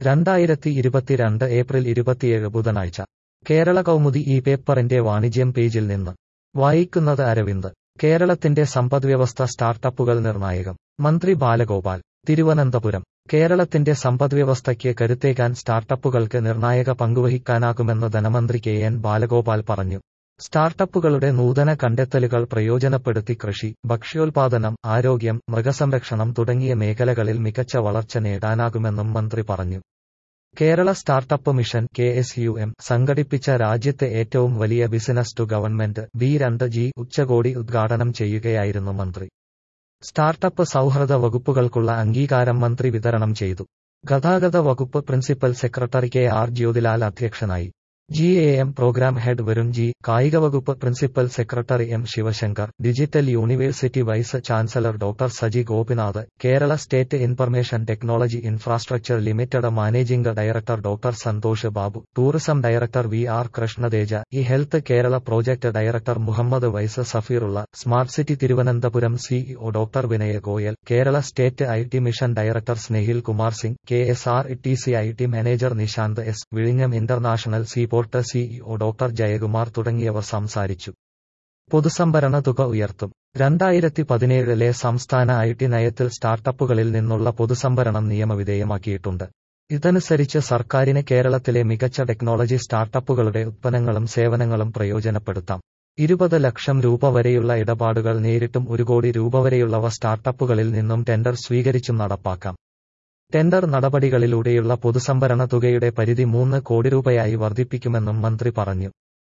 രണ്ടായിരത്തി ഇരുപത്തിരണ്ട് ഏപ്രിൽ ഇരുപത്തിയേഴ് ബുധനാഴ്ച കേരള കൗമുദി ഈ പേപ്പറിന്റെ വാണിജ്യം പേജിൽ നിന്ന് വായിക്കുന്നത് അരവിന്ദ് കേരളത്തിന്റെ സമ്പദ്വ്യവസ്ഥ സ്റ്റാർട്ടപ്പുകൾ നിർണായകം മന്ത്രി ബാലഗോപാൽ തിരുവനന്തപുരം കേരളത്തിന്റെ സമ്പദ്വ്യവസ്ഥയ്ക്ക് കരുത്തേകാൻ സ്റ്റാർട്ടപ്പുകൾക്ക് നിർണായക പങ്കുവഹിക്കാനാകുമെന്ന് ധനമന്ത്രി കെ എൻ ബാലഗോപാൽ പറഞ്ഞു സ്റ്റാർട്ടപ്പുകളുടെ നൂതന കണ്ടെത്തലുകൾ പ്രയോജനപ്പെടുത്തി കൃഷി ഭക്ഷ്യോൽപാദനം ആരോഗ്യം മൃഗസംരക്ഷണം തുടങ്ങിയ മേഖലകളിൽ മികച്ച വളർച്ച നേടാനാകുമെന്നും മന്ത്രി പറഞ്ഞു Kerala startup mission K S U M സംഘടിപ്പിച്ച രാജ്യത്തെ ഏറ്റവും വലിയ ബിസിനസ് ടു ഗവൺമെന്റ് ബി രണ്ട് ജി ഉച്ചകോടി ഉദ്ഘാടനം ചെയ്യുകയായിരുന്നു മന്ത്രി സ്റ്റാർട്ടപ്പ് സൗഹൃദ വകുപ്പുകൾക്കുള്ള അംഗീകാരം മന്ത്രി വിതരണം ചെയ്തു ഗതാഗത വകുപ്പ് principal secretary K R Jyothilal അധ്യക്ഷനായി G A M programme head Varun G കായിക വകുപ്പ് principal secretary M Sivasankar digital university vice chancellor doctor Saji Gopinath Kerala state information technology infrastructure limited managing director doctor Santhosh Babu tourism director V R Krishnateja E health Kerala project director Muhammad വൈസ് Safirulla smart city Thiruvananthapuram CEO doctor Vinaya Goyal Kerala state I T mission director Snehil Kumar Singh K S R T C I T manager Nishanth S വിഴിഞ്ഞം international sea port CEO doctor Jayakumar തുടങ്ങിയവർ സംസാരിച്ചു പൊതുസംഭരണ തുക ഉയർത്തും രണ്ടായിരത്തി പതിനേഴിലെ സംസ്ഥാന I T നയത്തിൽ സ്റ്റാർട്ടപ്പുകളിൽ നിന്നുള്ള പൊതുസംഭരണം നിയമവിധേയമാക്കിയിട്ടുണ്ട് ഇതനുസരിച്ച് സർക്കാരിന് കേരളത്തിലെ മികച്ച ടെക്നോളജി സ്റ്റാർട്ടപ്പുകളുടെ ഉത്പന്നങ്ങളും സേവനങ്ങളും പ്രയോജനപ്പെടുത്താം ഇരുപത് ലക്ഷം രൂപ വരെയുള്ള ഇടപാടുകൾ നേരിട്ടും ഒരു കോടി രൂപ വരെയുള്ളവ സ്റ്റാർട്ടപ്പുകളിൽ നിന്നും ടെൻഡർ സ്വീകരിച്ചും നടപ്പാക്കാം ടെൻഡർ നടപടികളിലൂടെയുള്ള പൊതുസംഭരണ തുകയുടെ പരിധി മൂന്ന് കോടി രൂപയായി വർദ്ധിപ്പിക്കുമെന്നും മന്ത്രി പറഞ്ഞു